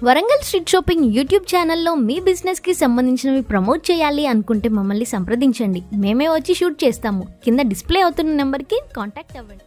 Warangal street shopping YouTube ఛానల్లో మీ business కి సంబంధించినవి ప్రమోట్ చేయాలి అనుకుంటే మమ్మల్ని సంప్రదించండి మేమే వచ్చి షూట్ చేస్తాము కింద డిస్ప్లే అవుతున్న నెంబర్కి కాంటాక్ట్ అవ్వండి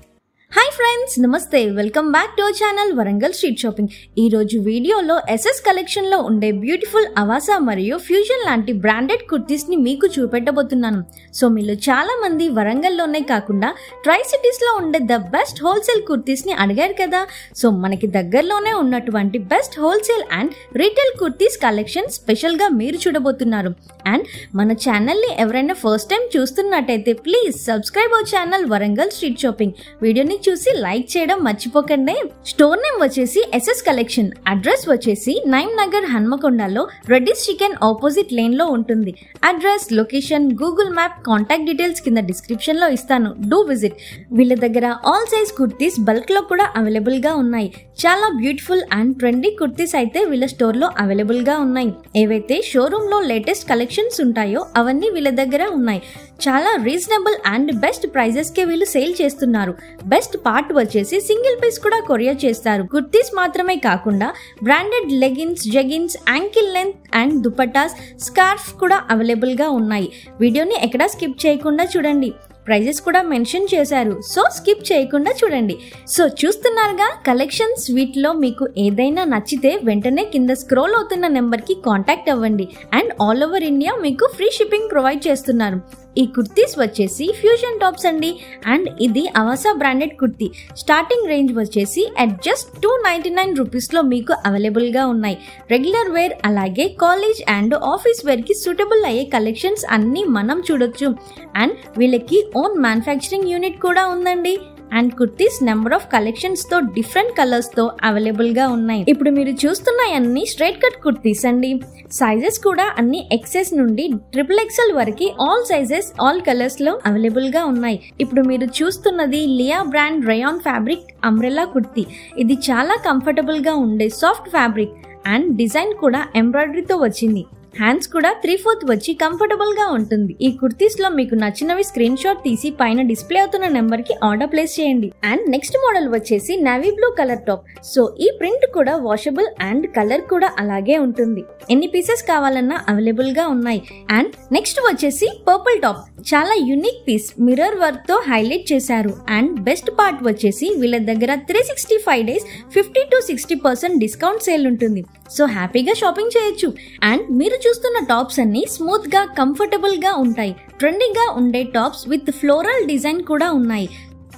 హాయ్ ఫ్రెండ్స్ నమస్తే welcome back to our channel Warangal street shopping ఈ రోజు వీడియోలో ఎస్ఎస్ కలెక్షన్ లో ఉండే బ్యూటిఫుల్ అవాసా మరియు ఫ్యూజన్ లాంటి బ్రాండెడ్ కుర్తీస్ ని మీకు చూపెట్టబోతున్నాను సో మీలో చాలా మంది వరంగల్లోనే కాకుండా ట్రై సిటీస్ లో ఉండే ద బెస్ట్ హోల్సేల్ కుర్తీస్ ని అడిగారు కదా సో మనకి దగ్గరలోనే ఉన్నటువంటి best wholesale and retail kurtis collection special గా మీరు చూడబోతున్నారు అండ్ మన ఛానల్ ని ఎవరైనా ఫస్ట్ టైం చూస్తున్నట్టయితే please subscribe our channel Warangal street shopping వీడియోని చూసి లైక్ చేయడం మర్చిపోకండి స్టోర్ నేమ్ వచ్చేసి ఎస్ఎస్ కలెక్షన్ అడ్రస్ వచ్చేసి నైమ్ నగర్ హన్మకొండలో రెడ్డిస్ చికెన్ ఆపోజిట్ లేన్ లో ఉంటుంది address location Google map contact details కింద డిస్క్రిప్షన్ లో ఇస్తాను డూ విజిట్ వీళ్ళ దగ్గర ఆల్ సైజ్ కుర్తీస్ బల్క్ లో కూడా అవైలబుల్ గా ఉన్నాయి చాలా బ్యూటిఫుల్ అండ్ ట్రెండీ కుర్తీస్ అయితే వీళ్ళ స్టోర్ లో అవైలబుల్ గా ఉన్నాయి ఏవైతే షోరూమ్ లో లేటెస్ట్ కలెక్షన్స్ ఉంటాయో అవన్నీ వీళ్ళ దగ్గర ఉన్నాయి చాలా రీజనబుల్ అండ్ బెస్ట్ ప్రైజెస్ కే వీళ్ళు సేల్ చేస్తున్నారు బెస్ట్ పార్ట్ వచ్చేసి సింగిల్ పీస్ కూడా కొరియర్ చేస్తారు కుర్తీస్ మాత్రమే కాకుండా branded leggings jeggings ankle length and dupattas scarf కూడా అవైలబుల్ గా ఉన్నాయి వీడియోని ఎక్కడా స్కిప్ చేయకుండా చూడండి ప్రైజెస్ కూడా మెన్షన్ చేశారు సో స్కిప్ చేయకుండా చూడండి సో చూస్తున్నారుగా కలెక్షన్స్ వీటిలో మీకు ఏదైనా నచ్చితే వెంటనే కింద స్క్రోల్ అవుతున్న నెంబర్కి కాంటాక్ట్ అవ్వండి అండ్ ఆల్ ఓవర్ ఇండియా మీకు ఫ్రీ షిప్పింగ్ ప్రొవైడ్ చేస్తున్నారు ఈ కుర్తీస్ వచ్చేసి ఫ్యూజన్ టాప్స్ అండి అండ్ ఇది Avaasa branded kurti starting range వచ్చేసి at just two ninety nine రూపీస్లో మీకు అవైలబుల్గా ఉన్నాయి రెగ్యులర్ వేర్ అలాగే కాలేజ్ అండ్ ఆఫీస్ వేర్కి సూటబుల్ అయ్యే కలెక్షన్స్ అన్నీ మనం చూడొచ్చు అండ్ వీళ్ళకి ఓన్ మ్యానుఫ్యాక్చరింగ్ యూనిట్ కూడా ఉందండి and kurtis number of collections తో డిఫరెంట్ కలర్స్ తో అవైలబుల్ గా ఉన్నాయి ఇప్పుడు మీరు చూస్తున్న అన్ని స్ట్రైట్ కట్ కుర్తీస్ అండి సైజెస్ కూడా అన్ని ఎక్సెస్ నుండి ట్రిపుల్ ఎక్సెల్ వరకు ఆల్ సైజెస్ ఆల్ కలర్స్ లో అవైలబుల్ గా ఉన్నాయి ఇప్పుడు మీరు చూస్తున్నది Liya brand rayon fabric umbrella kurti ఇది చాలా కంఫర్టబుల్ గా ఉండే సాఫ్ట్ ఫ్యాబ్రిక్ అండ్ డిజైన్ కూడా ఎంబ్రాయిడరీతో వచ్చింది హ్యాండ్స్ కూడా త్రీ ఫోర్త్ వచ్చి కంఫర్టబుల్ గా ఉంటుంది ఈ కుర్తీస్ లో మీకు నచ్చినవి స్క్రీన్ షాట్ తీసి పైన డిస్ప్లే అవుతున్న నెంబర్ కి ఆర్డర్ ప్లేస్ చేయండి అండ్ నెక్స్ట్ మోడల్ వచ్చేసి navy blue colour top so ఈ ప్రింట్ కూడా వాషబుల్ అండ్ కలర్ కూడా అలాగే ఉంటుంది ఎన్ని పీసెస్ కావాలన్నా అవైలబుల్ గా ఉన్నాయి అండ్ నెక్స్ట్ వచ్చేసి పర్పుల్ టాప్ చాలా యునిక్ పీస్ మిర్రర్ వర్క్ తో హైలైట్ చేశారు అండ్ బెస్ట్ పార్ట్ వచ్చేసి వీళ్ళ దగ్గర three sixty five days fifty to sixty percent discount sale ఉంటుంది సో హ్యాపీగా షాపింగ్ చేయొచ్చు అండ్ మీరు చూస్తున్న టాప్స్ అన్ని స్మూత్ గా కంఫర్టబుల్ గా ఉంటాయి ట్రెండింగ్ గా ఉండే టాప్స్ విత్ ఫ్లోరల్ డిజైన్ కూడా ఉన్నాయి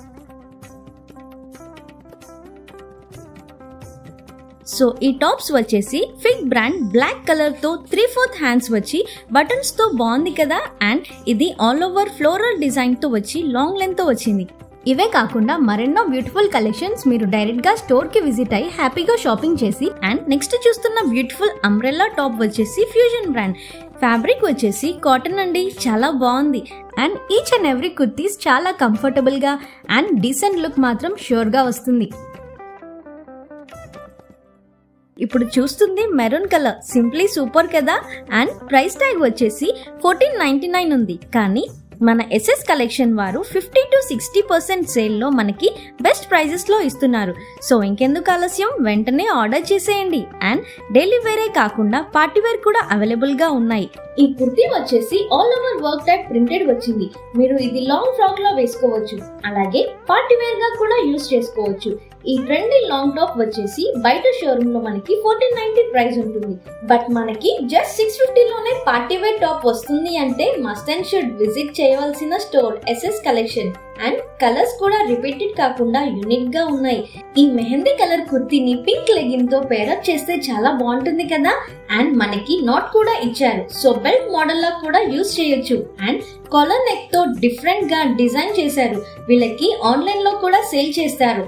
సో ఈ టాప్స్ వచ్చేసి ఫిగ్ బ్రాండ్ బ్లాక్ కలర్ తో త్రీ ఫోర్త్ హ్యాండ్స్ వచ్చి బటన్స్ తో బాగుంది కదా అండ్ ఇది ఆల్ ఓవర్ ఫ్లోరల్ డిజైన్ తో వచ్చి లాంగ్ లెంత్ తో వచ్చింది ఇవే కాకుండా మరెన్నో బ్యూటిఫుల్ కలెక్షన్స్ మీరు డైరెక్ట్ గా స్టోర్ కి విజిట్ అయ్యి హ్యాపీగా షాపింగ్ చేసి అండ్ నెక్స్ట్ చూస్తున్న బ్యూటిఫుల్ అంబ్రెల్లా టాప్ వచ్చేసి ఫ్యూజన్ బ్రాండ్ ఫ్యాబ్రిక్ వచ్చేసి కాటన్ అండి చాలా బాగుంది and each and every kurtis చాలా కంఫర్టబుల్ గా అండ్ డీసెంట్ లుక్ మాత్రం ష్యూర్ గా వస్తుంది ఇప్పుడు చూస్తుంది మెరూన్ కలర్ సింప్లీ సూపర్ కదా అండ్ ప్రైస్ ట్యాగ్ వచ్చేసి ఫోర్టీన్ నైన్టీ నైన్ ఉంది కానీ మన ఎస్ఎస్ కలెక్షన్ వారు ఫిఫ్టీ టు సిక్స్టీ పర్సెంట్ సేల్లో మనకి బెస్ట్ ప్రైజెస్లో ఇస్తున్నారు సో ఇంకెందుకు ఆలస్యం వెంటనే ఆర్డర్ చేసేయండి అండ్ డైలీ వేరే కాకుండా పార్టీ వేర్ కూడా అవైలబుల్గా ఉన్నాయి ఈ కుర్తీ వచ్చేసి all over work type printed వచ్చింది మీరు ఇది లాంగ్ ఫ్రాక్ లో వేసుకోవచ్చు అలాగే పార్టీ వేర్ గా కూడా యూస్ చేసుకోవచ్చు ఈ ట్రెండీ లాంగ్ టాప్ వచ్చేసి బయట షోరూమ్ లో మనకి ఫోర్టీన్ నైన్టీ ప్రైస్ ఉంటుంది బట్ మనకి జస్ట్ సిక్స్ ఫిఫ్టీలోనే పార్టీ వేర్ టాప్ వస్తుంది అంటే మస్ట్ అండ్ షుడ్ విజిట్ చేయవలసిన store S S collection and colours కూడా రిపీటెడ్ కాకుండా యూనిక్ గా ఉన్నాయి ఈ మెహందీ కలర్ కుర్తీని పింక్ లెగిన్ తో పేరప్ చేస్తే చాలా బాగుంటుంది కదా అండ్ మనకి నాట్ కూడా ఇచ్చారు సో బెల్ట్ మోడల్ లా కూడా యూస్ చేయొచ్చు అండ్ కాలర్ నెక్ తో డిఫరెంట్ గా డిజైన్ చేశారు వీళ్ళకి ఆన్లైన్ లో కూడా సేల్ చేస్తారు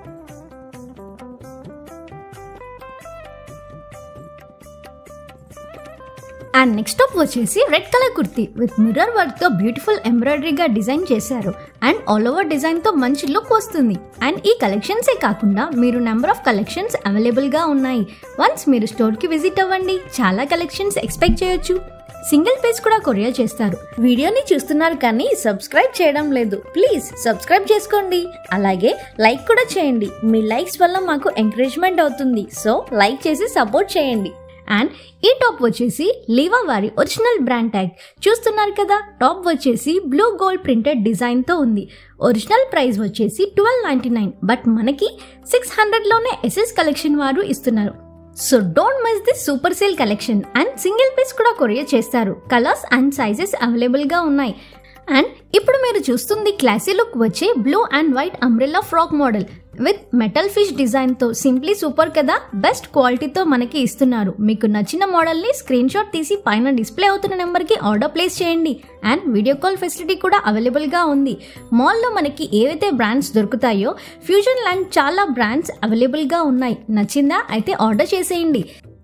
అండ్ నెక్స్ట్ టాప్ వచ్చేసి red colour kurti with mirror work తో బ్యూటిఫుల్ ఎంబ్రాయిడరీగా డిజైన్ చేశారు అండ్ ఆల్ ఓవర్ డిజైన్ తో మంచి లుక్ వస్తుంది అండ్ ఈ కలెక్షన్సే కాకుండా మీరు నెంబర్ ఆఫ్ కలెక్షన్స్ అవైలబుల్ గా ఉన్నాయి వన్స్ మీరు స్టోర్ కి విజిట్ అవ్వండి చాలా కలెక్షన్స్ ఎక్స్పెక్ట్ చేయొచ్చు సింగిల్ పేజ్ కూడా కొరియర్ చేస్తారు వీడియోని చూస్తున్నారు కానీ సబ్స్క్రైబ్ చేయడం లేదు ప్లీజ్ సబ్స్క్రైబ్ చేసుకోండి అలాగే లైక్ కూడా చేయండి మీ లైక్స్ వల్ల మాకు ఎంకరేజ్మెంట్ అవుతుంది సో లైక్ చేసి సపోర్ట్ చేయండి అండ్ ఈ టాప్ వచ్చేసి లీవా వారి ఒరిజినల్ బ్రాండ్ ట్యాగ్ చూస్తున్నారు కదా టాప్ వచ్చేసి బ్లూ గోల్డ్ ప్రింటెడ్ డిజైన్తో ఉంది ఒరిజినల్ ప్రైస్ వచ్చేసి ట్వెల్వ్ నైంటీ నైన్ బట్ మనకి సిక్స్ హండ్రెడ్లోనే ఎస్ఎస్ కలెక్షన్ వారు ఇస్తున్నారు so don't miss this super sale collection and single piece కూడా కొరియర్ చేస్తారు కలర్స్ అండ్ సైజెస్ అవైలబుల్గా ఉన్నాయి అండ్ ఇప్పుడు మీరు చూస్తుంది క్లాసీ లుక్ వచ్చే blue and white umbrella frock model with metal fish డిజైన్తో సింప్లీ సూపర్ కదా బెస్ట్ క్వాలిటీతో మనకి ఇస్తున్నారు మీకు నచ్చిన మోడల్ని స్క్రీన్ షాట్ తీసి పైన డిస్ప్లే అవుతున్న నెంబర్కి ఆర్డర్ ప్లేస్ చేయండి అండ్ వీడియో కాల్ ఫెసిలిటీ కూడా అవైలబుల్గా ఉంది మాల్లో మనకి ఏవైతే బ్రాండ్స్ దొరుకుతాయో ఫ్యూజన్ ల్యాండ్ చాలా బ్రాండ్స్ అవైలబుల్గా ఉన్నాయి నచ్చిందా అయితే ఆర్డర్ చేసేయండి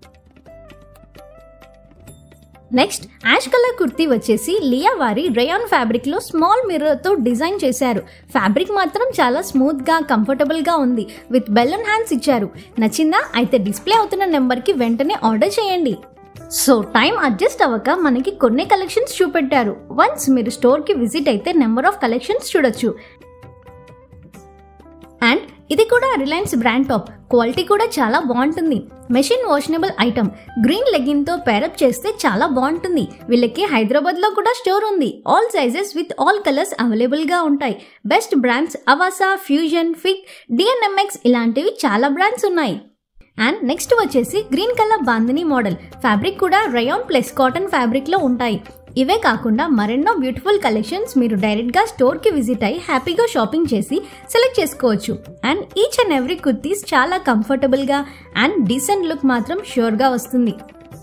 నెక్స్ట్ యాష్ కలర్ కుర్తీ వచ్చేసి లియా వారి రేయాన్ ఫ్యాబ్రిక్ లో స్మాల్ మిర్రర్ తో డిజైన్ చేశారు ఫ్యాబ్రిక్ మాత్రం చాలా స్మూత్ గా కంఫర్టబుల్ గా ఉంది విత్ బెలూన్ హ్యాండ్స్ ఇచ్చారు నచ్చిందా అయితే డిస్ప్లే అవుతున్న నెంబర్ కి వెంటనే ఆర్డర్ చేయండి సో టైం అడ్జస్ట్ అవ్వక మనకి కొన్ని కలెక్షన్స్ చూపెట్టారు వన్స్ మీరు స్టోర్ కి విజిట్ అయితే నెంబర్ ఆఫ్ కలెక్షన్స్ చూడొచ్చు అండ్ ఇది కూడా రిలయన్స్ బ్రాండ్ టాప్ క్వాలిటీ కూడా చాలా బాగుంటుంది machine washable item green legging తో పేరప్ చేస్తే చాలా బాగుంటుంది వీళ్ళకి హైదరాబాద్ లో కూడా స్టోర్ ఉంది all sizes with all colours available గా ఉంటాయి best brands Avaasa fusion Fig DNMX ఇలాంటివి చాలా బ్రాండ్స్ ఉన్నాయి అండ్ నెక్స్ట్ వచ్చేసి green colour bandhani model fabric కూడా రయాన్ ప్లస్ కాటన్ ఫ్యాబ్రిక్ లో ఉంటాయి ఇవే కాకుండా మరెన్నో బ్యూటిఫుల్ కలెక్షన్స్ మీరు డైరెక్ట్గా స్టోర్కి విజిట్ అయ్యి హ్యాపీగా షాపింగ్ చేసి సెలెక్ట్ చేసుకోవచ్చు and each and every kurtis చాలా కంఫర్టబుల్గా అండ్ డీసెంట్ లుక్ మాత్రం ష్యూర్గా వస్తుంది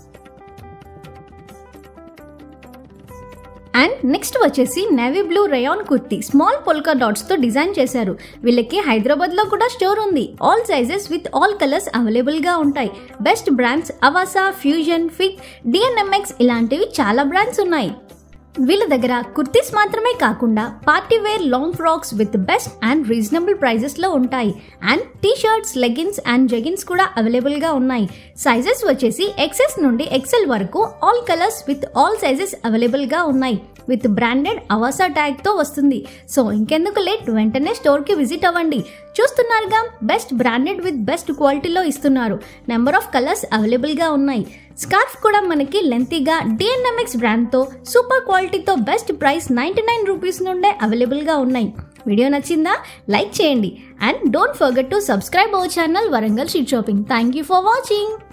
అండ్ నెక్స్ట్ వచ్చేసి navy blue rayon kurti small polka dots తో డిజైన్ చేశారు వీళ్ళకి హైదరాబాద్ లో కూడా స్టోర్ ఉంది all sizes with all colours available గా ఉంటాయి best brands Avaasa fusion Fig DNMX ఇలాంటివి చాలా బ్రాండ్స్ ఉన్నాయి వీళ్ళ దగ్గర కుర్తీస్ మాత్రమే కాకుండా party wear long frocks with best and reasonable prices లో ఉంటాయి and T shirts leggings and jeggings కూడా అవైలబుల్ గా ఉన్నాయి సైజెస్ వచ్చేసి ఎక్సెస్ నుండి ఎక్సెల్ వరకు all colours with all sizes available గా ఉన్నాయి విత్ బ్రాండెడ్ అవాసా ట్యాగ్ తో వస్తుంది సో ఇంకెందుకు లేట్ వెంటనే స్టోర్ కి విజిట్ అవ్వండి చూస్తున్నారుగా బెస్ట్ బ్రాండెడ్ విత్ బెస్ట్ క్వాలిటీలో ఇస్తున్నారు నెంబర్ ఆఫ్ కలర్స్ అవైలబుల్ గా ఉన్నాయి స్కార్ఫ్ కూడా మనకి లెంతీగా డిఎన్ఎంఎక్స్ బ్రాండ్తో సూపర్ క్వాలిటీతో best price ninety nine rupees నుండే అవైలబుల్గా ఉన్నాయి వీడియో నచ్చిందా లైక్ చేయండి and don't forget to subscribe our channel Warangal street shopping thank you for watching